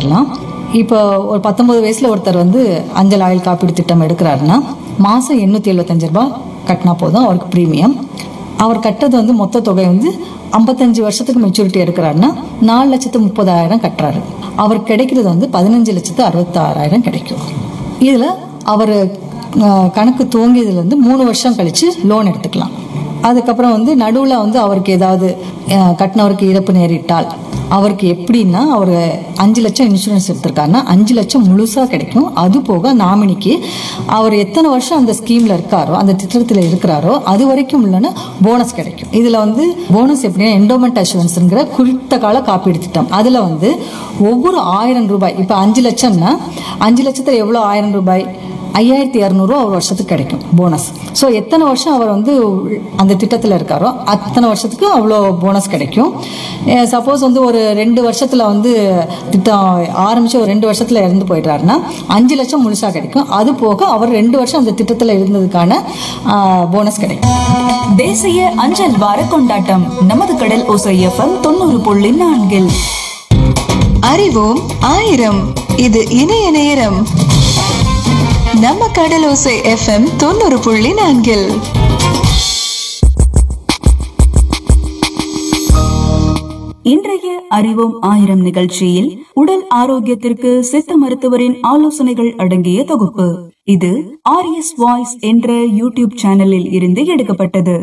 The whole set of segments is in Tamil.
வரலாம் இப்போ ஒரு பத்தொன்பது வயசுல ஒருத்தர் வந்து அஞ்சல் ஆயுள் காப்பீடு திட்டம் எடுக்கிறாருன்னா மாசம் எண்ணூத்தி எழுபத்தஞ்சு ரூபாய் கட்டினா போதும் அவருக்கு ப்ரீமியம் அவர் கட்டது வந்து மொத்த தொகை வந்து ஐம்பத்தஞ்சு வருஷத்துக்கு மெச்சூரிட்டி எடுக்கிறாருன்னா நாலு லட்சத்து முப்பதாயிரம் கட்டுறாரு அவருக்கு கிடைக்கிறது வந்து பதினஞ்சு லட்சத்து அறுபத்தாறாயிரம் கிடைக்கும் இதுல அவர் கணக்கு துவங்கியதுல இருந்து மூணு வருஷம் கழிச்சு லோன் எடுத்துக்கலாம் அதுக்கப்புறம் வந்து நடுவில் வந்து அவருக்கு ஏதாவது அஹ், கட்டினவருக்கு இறப்பு நேரிட்டால் அவருக்கு எப்படின்னா அவர் அஞ்சு லட்சம் இன்சூரன்ஸ் எடுத்திருக்காருன்னா அஞ்சு லட்சம் முழுசாக கிடைக்கும் அது போக நாமினிக்கு அவர் எத்தனை வருஷம் அந்த ஸ்கீமில் இருக்காரோ அந்த திட்டத்தில் இருக்கிறாரோ அது வரைக்கும் உள்ளன போனஸ் கிடைக்கும் இதில் வந்து போனஸ் எப்படின்னா என்டோமெண்ட் அஷூரன்ஸுங்கிற குறித்த கால காப்பீடு திட்டம் அதில் வந்து ஒவ்வொரு ஆயிரம் ரூபாய் இப்போ அஞ்சு லட்சம்னா அஞ்சு லட்சத்தில் எவ்வளோ ஆயிரம் ரூபாய் ஐயாயிரத்தி இரநூறுவா ஒரு வருஷத்துக்கு கிடைக்கும் போனஸ் ஸோ எத்தனை வருஷம் அவர் வந்து அந்த திட்டத்தில் இருக்காரோ அத்தனை வருஷத்துக்கு அவ்வளோ போனஸ் கிடைக்கும் சப்போஸ் வந்து ஒரு ரெண்டு வருஷத்தில் வந்து திட்டம் ஆரம்பித்து ஒரு ரெண்டு வருஷத்தில் இறந்து போயிடுறாருன்னா அஞ்சு லட்சம் முழுசாக கிடைக்கும் அது போக அவர் ரெண்டு வருஷம் அந்த திட்டத்தில் இருந்ததுக்கான போனஸ் கிடைக்கும் தேசிய அஞ்சல் வார கொண்டாட்டம் நமது கடல் ஓசை எஃப்எம் தொண்ணூறு புள்ளி நான்கில் அறிவோம் ஆயிரம் இது இணைய நேரம் நம்ம கடலோசை எஃப்எம் தொண்ணூறு புள்ளி நான்கில் இன்றைய அறிவோம் ஆயிரம் நிகழ்ச்சியில் உடல் ஆரோக்கியத்திற்கு சித்த மருத்துவரின் ஆலோசனைகள் அடங்கிய தொகுப்பு இது ஆர்எஸ் வாய்ஸ் என்ற யூடியூப் சேனலில் இருந்து எடுக்கப்பட்டது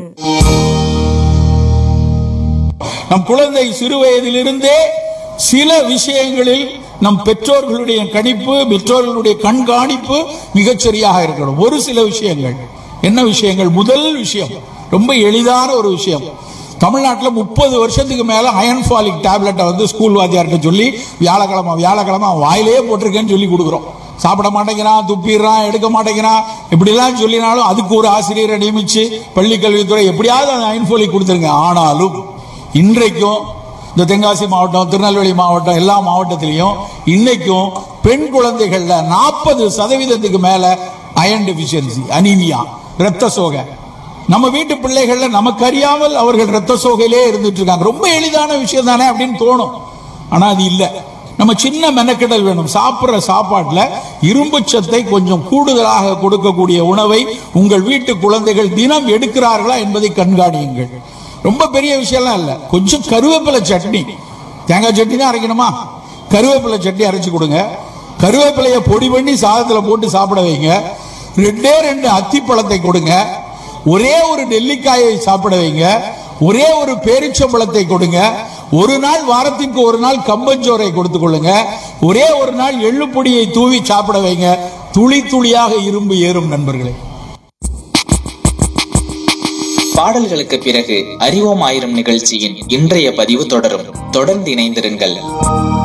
நம் குழந்தை சிறு வயதிலிருந்தே சில விஷயங்களில் நம் பெற்றோர்களுடைய கணிப்பு பெற்றோர்களுடைய கண்காணிப்பு மிகச்சரியாக இருக்கணும் ஒரு சில விஷயங்கள் என்ன விஷயங்கள் முதல் விஷயம் ரொம்ப எளிதான ஒரு விஷயம் தமிழ்நாட்டில் முப்பது வருஷத்துக்கு மேல அயன் ஃபாலிக் டேப்லெட்டை வந்து ஸ்கூல் வாத்தியார்கிட்ட சொல்லி வியாழக்கிழமை வியாழக்கிழமை அவன் வாயிலே போட்டிருக்கேன்னு சொல்லி கொடுக்குறோம் சாப்பிட மாட்டேங்கிறான் துப்பிடுறான் எடுக்க மாட்டேங்கிறான் இப்படிலாம் சொல்லினாலும் அதுக்கு ஒரு ஆசிரியரை நியமிச்சு பள்ளி கல்வித்துறை எப்படியாவது அந்த அயன் ஃபாலிக் கொடுத்துருங்க ஆனாலும் இன்றைக்கும் இந்த தென்காசி மாவட்டம் திருநெல்வேலி மாவட்டம் எல்லா மாவட்டத்திலையும் இன்னைக்கும் பெண் குழந்தைகள்ல நாற்பது சதவீதத்துக்கு மேல அயன் டெபிஷியன்சி அனீமியா ரத்த சோகை நம்ம வீட்டு பிள்ளைகள்ல நமக்கு அறியாமல் அவர்கள் ரத்த சோகையிலே இருந்துட்டு இருக்காங்க ரொம்ப எளிதான விஷயம் தானே அப்படின்னு தோணும் ஆனா அது இல்ல நம்ம சின்ன மெனக்கெடல் வேணும் சாப்பிடுற சாப்பாட்டுல இரும்பு சத்தை கொஞ்சம் கூடுதலாக கொடுக்கக்கூடிய உணவை உங்கள் வீட்டு குழந்தைகள் தினம் எடுக்கிறார்களா என்பதை கண்காணியுங்கள் ரொம்ப பெரிய விஷயம்லாம் இல்ல கொஞ்சம் கருவேப்பிலை சட்னி தேங்காய் சட்னி தான் அரைக்கணுமா கருவேப்பிலை சட்னி அரைச்சு கொடுங்க கருவேப்பிலைய பொடி பண்ணி சாதத்துல போட்டு சாப்பிட வைங்க ரெண்டே ரெண்டு அத்திப்பழத்தை கொடுங்க ஒரே ஒரு நெல்லிக்காயை சாப்பிட வைங்க ஒரே ஒரு பேரிச்சம்பழத்தை கொடுங்க ஒரு நாள் வாரத்திற்கு ஒரு நாள் கம்பஞ்சோரை கொடுத்துக் கொள்ளுங்க ஒரே ஒரு நாள் எள்ளு பொடியை தூவி சாப்பிட வைங்க துளி துளியாக இரும்பு ஏறும் நண்பர்களே பாடல்களுக்கு பிறகு அறிவோம் ஆயிரம் நிகழ்ச்சியின் இன்றைய பதிவு தொடரும் தொடர்ந்து இணைந்திருங்கள்